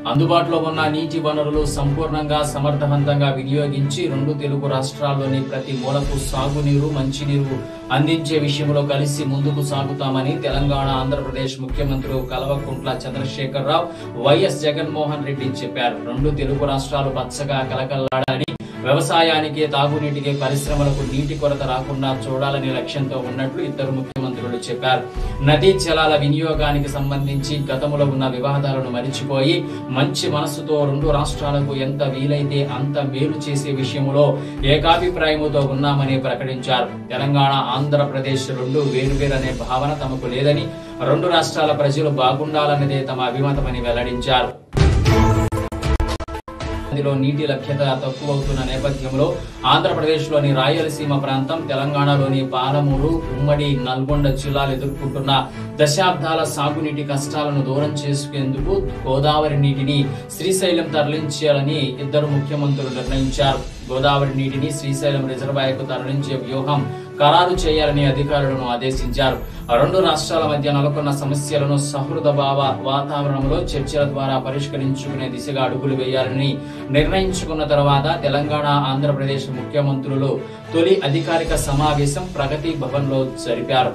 అందుబాటులో ఉన్న నీటి వనరులు సంపూర్ణంగా సమర్థవంతంగా వినియోగించి రెండు తెలుగు రాష్ట్రాల్లోని ప్రతి మూలకు సాగునీరు మంచినీరు అందించే విషయంలో కలిసి ముందుకు సాగుతామని తెలంగాణ ఆంధ్రప్రదేశ్ ముఖ్యమంత్రులు కల్వకుంట్ల చంద్రశేఖరరావు వైఎస్ జగన్మోహన్ రెడ్డి చెప్పారు రెండు తెలుగు రాష్ట్రాలు పచ్చగా కలకల్లాడాలని వ్యవసాయానికి తాగునీటికి పరిశ్రమలకు నీటి కొరత రాకుండా చూడాలనే లక్ష్యంతో ఉన్నట్లు ఇద్దరు ముఖ్యమంత్రులు చెప్పారు నదీ జలాల వినియోగానికి సంబంధించి గతంలో ఉన్న వివాదాలను మరిచిపోయి మంచి మనసుతో రెండు రాష్ట్రాలకు ఎంత వీలైతే అంత మేలు చేసే విషయంలో ఏకాభిప్రాయముతో ఉన్నామని ప్రకటించారు తెలంగాణ ఆంధ్రప్రదేశ్ రెండు వేరువేరనే భావన తమకు లేదని రెండు రాష్ట్రాల ప్రజలు బాగుండాలన్నదే తమ అభిమతమని వెల్లడించారు నదిలో నీటి లభ్యత తక్కువవుతున్న నేపథ్యంలో ఆంధ్రప్రదేశ్లోని రాయలసీమ ప్రాంతం తెలంగాణలోని పాలమూరు ఉమ్మడి నల్గొండ జిల్లాలు ఎదుర్కొంటున్న దశాబ్దాల సాగునీటి కష్టాలను దూరం చేసుకునేందుకు గోదావరి నీటిని శ్రీశైలం తరలించాలని ఇద్దరు ముఖ్యమంత్రులు నిర్ణయించారు గోదావరి నీటిని శ్రీశైలం రిజర్వాయర్కు తరలించే వ్యూహం ఖరారు చేయాలని అధికారులను ఆదేశించారు రెండు రాష్ట్రాల మధ్య నెలకొన్న సమస్యలను సహృద భావ వాతావరణంలో చర్చల ద్వారా పరిష్కరించుకునే దిశగా అడుగులు వేయాలని నిర్ణయించుకున్న తర్వాత తెలంగాణ ఆంధ్రప్రదేశ్ ముఖ్యమంత్రులు తొలి అధికారిక సమావేశం ప్రగతి భవన్ లో జరిపారు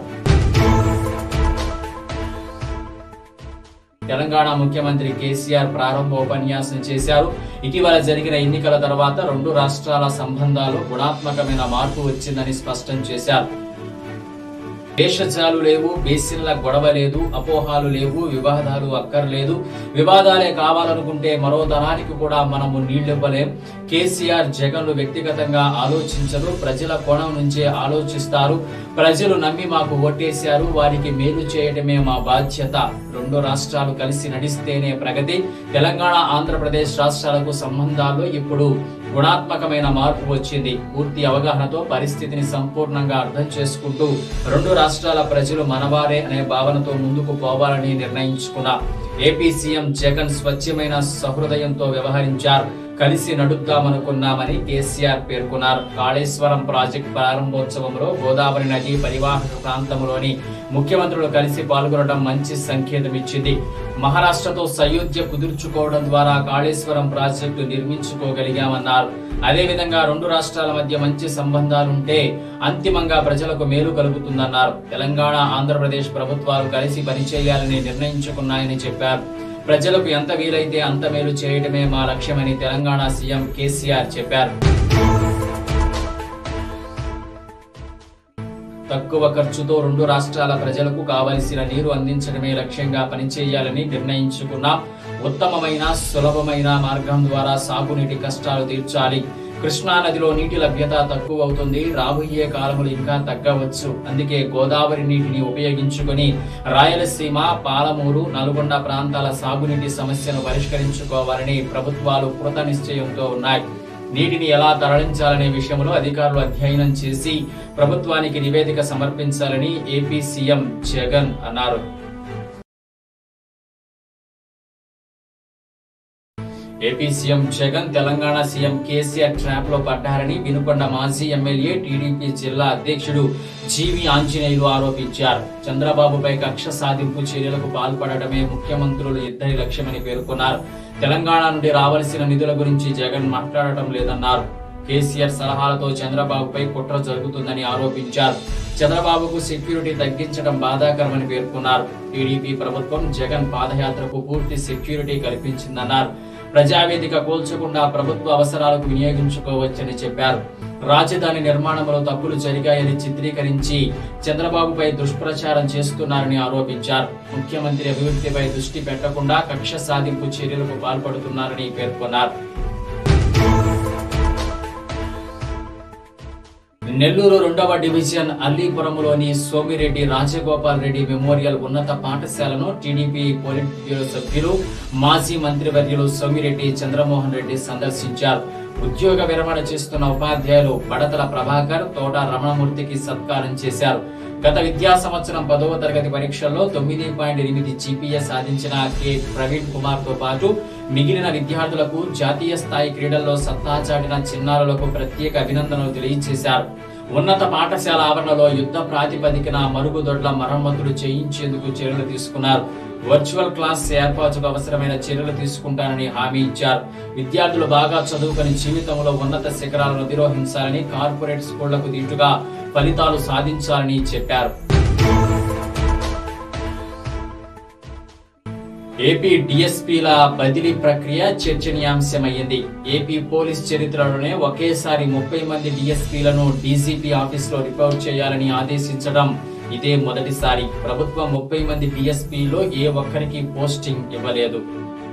తెలంగాణ ముఖ్యమంత్రి కేసీఆర్ ప్రారంభ ఉపన్యాసం చేశారు ఇటీవల జరిగిన ఎన్నికల తర్వాత రెండు రాష్ట్రాల సంబంధాలు గుణాత్మకమైన మార్పు వచ్చిందని స్పష్టం చేశారు భేషజాలు లేవు బేసిన్ల గొడవ లేదు అపోహాలు లేవు వివాదాలు అక్కర్లేదు వివాదాలే కావాలనుకుంటే మరో తరానికి కూడా మనము నీళ్లివ్వలేం కేసీఆర్ జగన్లు వ్యక్తిగతంగా ఆలోచించరు ప్రజల కోణం నుంచే ఆలోచిస్తారు ప్రజలు నమ్మి మాకు ఓటేశారు వారికి మేలు చేయడమే మా బాధ్యత రెండు రాష్ట్రాలు కలిసి నడిస్తేనే ప్రగతి తెలంగాణ ఆంధ్రప్రదేశ్ రాష్ట్రాలకు సంబంధాల్లో ఇప్పుడు గుణాత్మకమైన మార్పు వచ్చింది పూర్తి అవగాహనతో పరిస్థితిని సంపూర్ణంగా అర్థం చేసుకుంటూ రెండు రాష్ట్రాల ప్రజలు మనవారే అనే భావనతో ముందుకు పోవాలని నిర్ణయించుకున్నా ఏపీ సీఎం జగన్ స్వచ్ఛమైన సహృదయంతో వ్యవహరించారు కలిసి నడుద్దామనుకున్నామని కేసీఆర్ పేర్కొన్నారు కాళేశ్వరం ప్రాజెక్ట్ ప్రారంభోత్సవంలో గోదావరి నది పరివాహక ప్రాంతంలోని ముఖ్యమంత్రులు కలిసి పాల్గొనడం మంచి సంకేతం ఇచ్చింది మహారాష్ట్రతో సయోధ్య కుదుర్చుకోవడం ద్వారా కాళేశ్వరం ప్రాజెక్టు నిర్మించుకోగలిగామన్నారు అదేవిధంగా రెండు రాష్ట్రాల మధ్య మంచి సంబంధాలుంటే అంతిమంగా ప్రజలకు మేలు కలుగుతుందన్నారు తెలంగాణ ఆంధ్రప్రదేశ్ ప్రభుత్వాలు కలిసి పనిచేయాలని నిర్ణయించుకున్నాయని చెప్పారు ప్రజలకు ఎంత వీలైతే అంత మేలు చేయడమే మా లక్ష్యమని తెలంగాణ సీఎం కేసీఆర్ చెప్పారు తక్కువ ఖర్చుతో రెండు రాష్ట్రాల ప్రజలకు కావలసిన నీరు అందించడమే లక్ష్యంగా పనిచేయాలని నిర్ణయించుకున్నాం ఉత్తమమైన సులభమైన మార్గం ద్వారా సాగునీటి కష్టాలు తీర్చాలి కృష్ణా నదిలో నీటి లభ్యత తక్కువ అవుతుంది రాబోయే కాలములు ఇంకా తగ్గవచ్చు అందుకే గోదావరి నీటిని ఉపయోగించుకొని రాయలసీమ పాలమూరు నల్గొండ ప్రాంతాల సాగునీటి సమస్యను పరిష్కరించుకోవాలని ప్రభుత్వాలు కృత నిశ్చయంతో ఉన్నాయి నీటిని ఎలా తరలించాలనే విషయంలో అధికారులు అధ్యయనం చేసి ప్రభుత్వానికి నివేదిక సమర్పించాలని ఏపీ సీఎం జగన్ అన్నారు AP CM Jagan Telangana CM KCR trap లో పడ్డారని వినుకొండ మాజీ ఎమ్మెల్యే టీడీపీ జిల్లా అధ్యక్షుడు జీవి ఆంజనేయులు ఆరోపించారు చంద్రబాబుపై కక్ష సాధింపు చర్యలకు పాల్పడటమే ముఖ్యమంత్రులు ఇద్దరి లక్ష్యమని పేర్కొన్నారు తెలంగాణ నుండి రావాల్సిన నిధుల గురించి జగన్ మాట్లాడటం లేదన్నారు కేసీఆర్ సలహాలతో చంద్రబాబుపై కుట్ర జరుగుతుందని ఆరోపించారు చంద్రబాబుకు సెక్యూరిటీ తగ్గించడం బాధాకరమని పేర్కొన్నారు టీడీపీ ప్రభుత్వం జగన్ పాదయాత్రకు పూర్తి సెక్యూరిటీ కల్పించిందన్నారు ప్రజావేదిక కూల్చకుండా ప్రభుత్వ అవసరాలకు వినియోగించుకోవచ్చని చెప్పారు రాజధాని నిర్మాణంలో తప్పులు జరిగాయని చిత్రీకరించి చంద్రబాబుపై దుష్ప్రచారం చేస్తున్నారని ఆరోపించారు ముఖ్యమంత్రి అభివృద్ధిపై దృష్టి పెట్టకుండా కక్ష సాధింపు చర్యలకు పాల్పడుతున్నారని పేర్కొన్నారు నెల్లూరు రెండవ డివిజన్ అల్లీపురంలోని సోమిరెడ్డి రాజగోపాల్ రెడ్డి మెమోరియల్ ఉన్నత పాఠశాలను టీడీపీ పోలిట్ బ్యూరో సభ్యులు మాజీ మంత్రివర్యులు సోమిరెడ్డి చంద్రమోహన్ రెడ్డి సందర్శించారు ఉద్యోగ విరమణ చేస్తున్న ఉపాధ్యాయులు బడతల ప్రభాకర్ తోట రమణమూర్తికి సత్కారం చేశారు గత విద్యా సంవత్సరం పదవ తరగతి పరీక్షల్లో తొమ్మిది పాయింట్ ఎనిమిది జీపీఏ సాధించిన కె ప్రవీణ్ కుమార్ తో పాటు మిగిలిన విద్యార్థులకు జాతీయ స్థాయి క్రీడల్లో సత్తా చాటిన చిన్నారులకు ప్రత్యేక అభినందనలు తెలియజేశారు ఉన్నత పాఠశాల ఆవరణలో యుద్ధ ప్రాతిపదికన మరుగుదొడ్ల మరమ్మతులు చేయించేందుకు చర్యలు తీసుకున్నారు వర్చువల్ క్లాస్ ఏర్పాటుకు అవసరమైన చర్యలు తీసుకుంటానని హామీ ఇచ్చారు విద్యార్థులు బాగా చదువుకొని జీవితంలో ఉన్నత శిఖరాలను అధిరోహించాలని కార్పొరేట్ స్కూళ్లకు దీటుగా ఫలితాలు సాధించాలని చెప్పారు ఏపీ డిఎస్పీల బదిలీ ప్రక్రియ చర్చనీయాంశమైంది ఏపీ పోలీస్ చరిత్రలోనే ఒకేసారి ముప్పై మంది డిఎస్పీలను డీజీపీ ఆఫీసులో రిపోర్ట్ చేయాలని ఆదేశించడం ఇదే మొదటిసారి ప్రభుత్వం ముప్పై మంది డిఎస్పీలో ఏ ఒక్కరికి పోస్టింగ్ ఇవ్వలేదు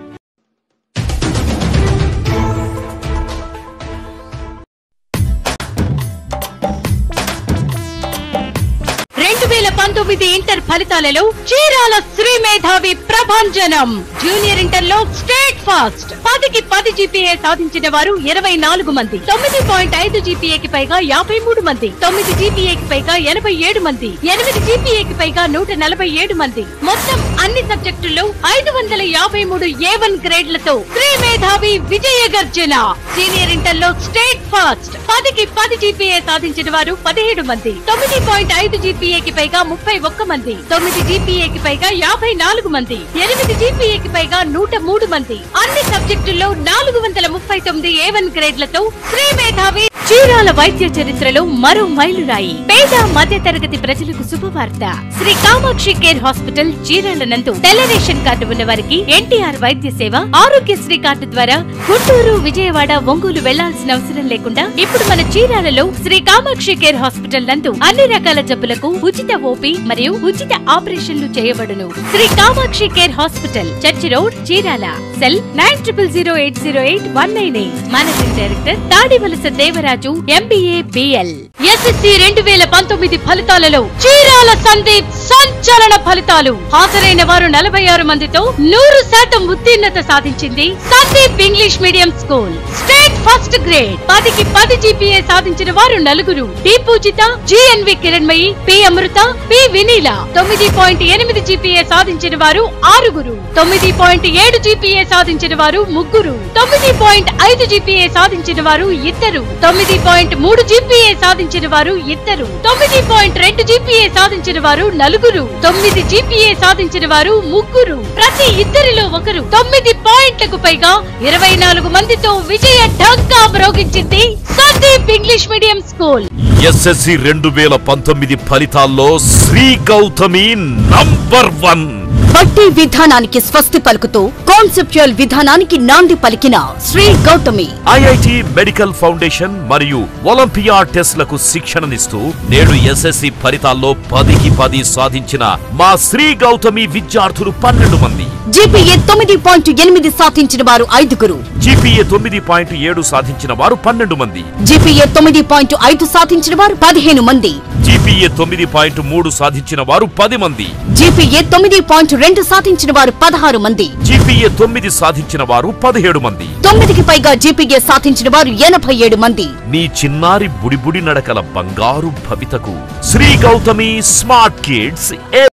రెండు వేల పంతొమ్మిది ఇంటర్ ఫలితాలలో చీరాల శ్రీ మేధావి ప్రభంజనం జూనియర్ ఇంటర్ లో స్టేట్ ఫాస్ట్ పదికి పది జీపీఏ సాధించిన వారు ఇరవై నాలుగు మంది తొమ్మిది పాయింట్ ఐదు జీపీఏకి పైగా యాభై మూడు మంది తొమ్మిది జీపీఏకి పైగా ఎనభై ఏడు మంది ఎనిమిది జీపీఏకి పైగా నూట నలభై ఏడు మంది మొత్తం అన్ని సబ్జెక్టుల్లో ఐదు వందల యాభై మూడు ఏ వన్ గ్రేడ్లతో శ్రీ మేధావి విజయ గర్జన సీనియర్ ఇంటర్ లో స్టేట్ ఫాస్ట్ పదికి పది జీపీఏ సాధించిన వారు పదిహేడు మంది తొమ్మిది పాయింట్ ఐదు జీపీఏకి పైగా ముప్పై ఒక్క మంది తొమ్మిది జీపీఏకి పైగా యాభై నాలుగు మంది ఎనిమిది జీపీఏకి పైగా నూట మూడు మంది అన్ని సబ్జెక్టుల్లో నాలుగు వందల ముప్పై తొమ్మిది ఏ వన్ గ్రేడ్లతో శ్రీ మేధావి చీరాల వైద్య చరిత్రలో మరో మైలురాయి పేద మధ్య తరగతి ప్రజలకు శుభవార్త శ్రీ కామాక్షి కేర్ హాస్పిటల్ చీరాల నందు తెల్ల రేషన్ కార్డు ఉన్న వారికి ఎన్టీఆర్ వైద్య సేవ ఆరోగ్యశ్రీ కార్డు ద్వారా గుంటూరు విజయవాడ ఒంగోలు వెళ్లాల్సిన అవసరం లేకుండా ఇప్పుడు మన చీరాలలో శ్రీ కామాక్షి కేర్ హాస్పిటల్ నందు అన్ని రకాల జబ్బులకు ఉచిత ఓపీ మరియు ఉచిత ఆపరేషన్లు చేయబడును Sri Kamakshi care hospital church road Chirala cell nine triple zero eight zero eight one nine eight managing director Tadivalasa Devaraju MBA BL SSC రెండు వేల పంతొమ్మిది ఫలితాలలో చీరాల సందీప్ సంచలన ఫలితాలు హాజరైన వారు నలభై ఆరు మందితో నూరు శాతం ఉత్తీర్ణత సాధించింది Sandeep English medium school state first grade పదికి పది జీపీఏ సాధించిన వారు నలుగురు D Pujitha GNV Kiranmayi P Amrutha P Vineela తొమ్మిది పాయింట్ ఎనిమిది జీపీఏ సాధించిన వారు ఆరుగురు తొమ్మిది పాయింట్ ఏడు జీపీఏ సాధించిన వారు ముగ్గురు తొమ్మిది పాయింట్ ఐదు జీపీఏ సాధించిన వారు ఇద్దరు తొమ్మిది పాయింట్ మూడు జీపీఏ సాధించిన వారు ఇద్దరు తొమ్మిది పాయింట్ రెండు జీపీఏ సాధించిన వారు నలుగురు తొమ్మిది జీపీఏ సాధించిన వారు ముగ్గురు ప్రతి ఇద్దరిలో ఒకరు తొమ్మిది పాయింట్లకు పైగా ఇరవై నాలుగు మందితో విజయ ఢంకా మ్రోగించింది Sandeep English medium school SSC రెండు వేల పంతొమ్మిది ఫలితాల్లో శ్రీ గౌతమి నంబర్ వన్ బట్టి విధానానికి స్వస్తి పలుకుతూ కాన్సెప్చువల్ విధానానికి నాంది పలికిన Sri Gautami IIT medical foundation మరియు ఒలింపియా టెస్ట్లకు శిక్షణనిస్తూ నేడు ఎస్ఎస్సి ఫలితాల్లో పదికి పది సాధించిన మా శ్రీ గౌతమి విద్యార్థులు పన్నెండు మంది జీపీఏ తొమ్మిది పాయింట్ ఎనిమిది సాధించిన వారు ఐదుగురు జీపీఏ తొమ్మిది పాయింట్ ఏడు సాధించిన వారు పన్నెండు మంది జీపీఏ తొమ్మిది పాయింట్ ఐదు సాధించిన వారు పదిహేను మంది జీపీఏ తొమ్మిది పాయింట్ మూడు సాధించిన వారు పది మంది జీపీఏ తొమ్మిది పాయింట్ రెండు సాధించిన వారు పదహారు మంది జీపీఏ తొమ్మిది సాధించిన వారు పదిహేడు మంది తొమ్మిదికి పైగా జీపీఏ సాధించిన వారు ఎనభై ఏడు మంది నీ చిన్నారి బుడిబుడి నడకల బంగారు భవితకు శ్రీ గౌతమి స్మార్ట్ కిడ్స్